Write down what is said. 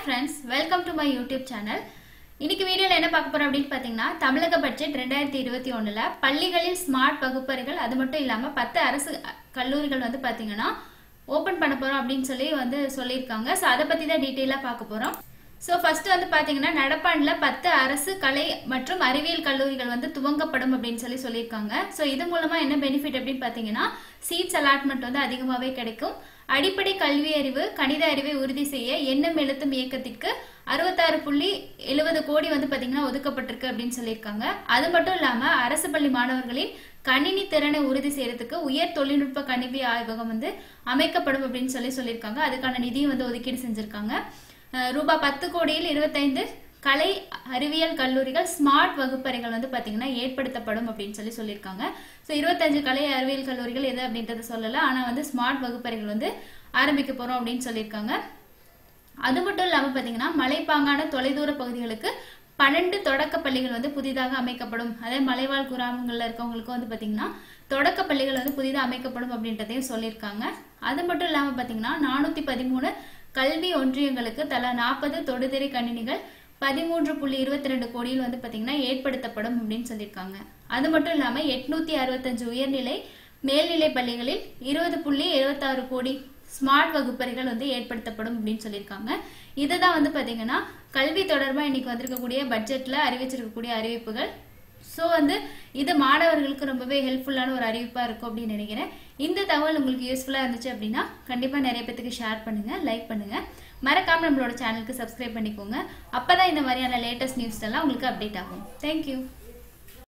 friends welcome to my YouTube channel இன்னைக்கு வீடியோவில் என்ன பார்க்க போறோம் அப்படின்னு பார்த்தீங்கன்னா தமிழக பட்ஜெட் ரெண்டாயிரத்தி இருபத்தி ஒன்றில் பள்ளிகளில் ஸ்மார்ட் வகுப்பறைகள் அது மட்டும் இல்லாமல் பத்து அரசு கல்லூரிகள் வந்து பார்த்தீங்கன்னா ஓப்பன் பண்ண போகிறோம் அப்படின்னு சொல்லி வந்து சொல்லியிருக்காங்க ஸோ அதை பற்றி தான் டீட்டெயிலாக பார்க்க போகிறோம் ஸோ ஃபர்ஸ்ட் வந்து பார்த்தீங்கன்னா நடப்பாண்டில் பத்து அரசு கலை மற்றும் அறிவியல் கல்லூரிகள் வந்து துவங்கப்படும் அப்படின்னு சொல்லி சொல்லியிருக்காங்க ஸோ இது மூலமாக என்ன பெனிஃபிட் அப்படின்னு பார்த்தீங்கன்னா சீட்ஸ் அலாட்மெண்ட் வந்து அதிகமாகவே கிடைக்கும் அடிப்படை கல்வி அறிவு கணித அறிவை உறுதி செய்ய எண்ணும் எழுத்தும் இயக்கத்திற்கு அறுபத்தாறு புள்ளி எழுபது கோடி வந்து பார்த்தீங்கன்னா ஒதுக்கப்பட்டிருக்கு அப்படின்னு சொல்லியிருக்காங்க அது மட்டும் இல்லாமல் அரசு பள்ளி மாணவர்களின் கணினி திறனை உறுதி செய்யறதுக்கு உயர் தொழில்நுட்ப கணிவி ஆய்வகம் வந்து அமைக்கப்படும் அப்படின்னு சொல்லி சொல்லியிருக்காங்க அதுக்கான நிதியும் வந்து ஒதுக்கீடு செஞ்சிருக்காங்க அஹ் ரூபாய் பத்து கோடியில் இருபத்தைந்து கலை அறிவியல் கல்லூரிகள் ஸ்மார்ட் வகுப்பறைகள் வந்து பார்த்தீங்கன்னா ஏற்படுத்தப்படும் அப்படின்னு சொல்லி சொல்லியிருக்காங்க ஸோ இருபத்தஞ்சு கலை அறிவியல் கல்லூரிகள் எது அப்படின்றத சொல்லலை ஆனால் வந்து ஸ்மார்ட் வகுப்பறைகள் வந்து ஆரம்பிக்க போகிறோம் அப்படின்னு சொல்லியிருக்காங்க அது மட்டும் இல்லாமல் பார்த்தீங்கன்னா மலைப்பாங்கான தொலைதூர பகுதிகளுக்கு பன்னெண்டு தொடக்க பள்ளிகள் வந்து புதிதாக அமைக்கப்படும் அதே மலைவாழ் கிராமங்களில் இருக்கவங்களுக்கு வந்து பார்த்தீங்கன்னா தொடக்க பள்ளிகள் வந்து புதிதாக அமைக்கப்படும் அப்படின்றதையும் சொல்லியிருக்காங்க அது மட்டும் இல்லாமல் பார்த்தீங்கன்னா நானூற்றி பதிமூணு கல்வி ஒன்றியங்களுக்கு தலா நாற்பது தொடுதிரை கணினிகள் பதிமூன்று புள்ளி இருபத்தி ரெண்டு கோடியில் வந்து பார்த்தீங்கன்னா ஏற்படுத்தப்படும் அப்படின்னு சொல்லியிருக்காங்க அது மட்டும் இல்லாமல் எட்நூத்தி அறுபத்தஞ்சு உயர்நிலை மேல்நிலை பள்ளிகளில் இருபது புள்ளி எழுபத்தாறு கோடி ஸ்மார்ட் வகுப்பறைகள் வந்து ஏற்படுத்தப்படும் அப்படின்னு சொல்லியிருக்காங்க இதுதான் வந்து பார்த்தீங்கன்னா கல்வி தொடர்பாக இன்னைக்கு வந்திருக்கக்கூடிய பட்ஜெட்டில் அறிவிச்சிருக்கக்கூடிய அறிவிப்புகள் ஸோ வந்து இது மாணவர்களுக்கு ரொம்பவே ஹெல்ப்ஃபுல்லான ஒரு அறிவிப்பாக இருக்கும் அப்படின்னு நினைக்கிறேன் இந்த தகவல் உங்களுக்கு யூஸ்ஃபுல்லாக இருந்துச்சு அப்படின்னா கண்டிப்பாக நிறைய பேத்துக்கு ஷேர் பண்ணுங்கள் லைக் பண்ணுங்கள் மறக்காமல் நம்மளோட சேனலுக்கு சப்ஸ்கிரைப் பண்ணிக்கோங்க அப்போ தான் இந்த மாதிரியான லேட்டஸ்ட் நியூஸ் எல்லாம் உங்களுக்கு அப்டேட் ஆகும் தேங்க்யூ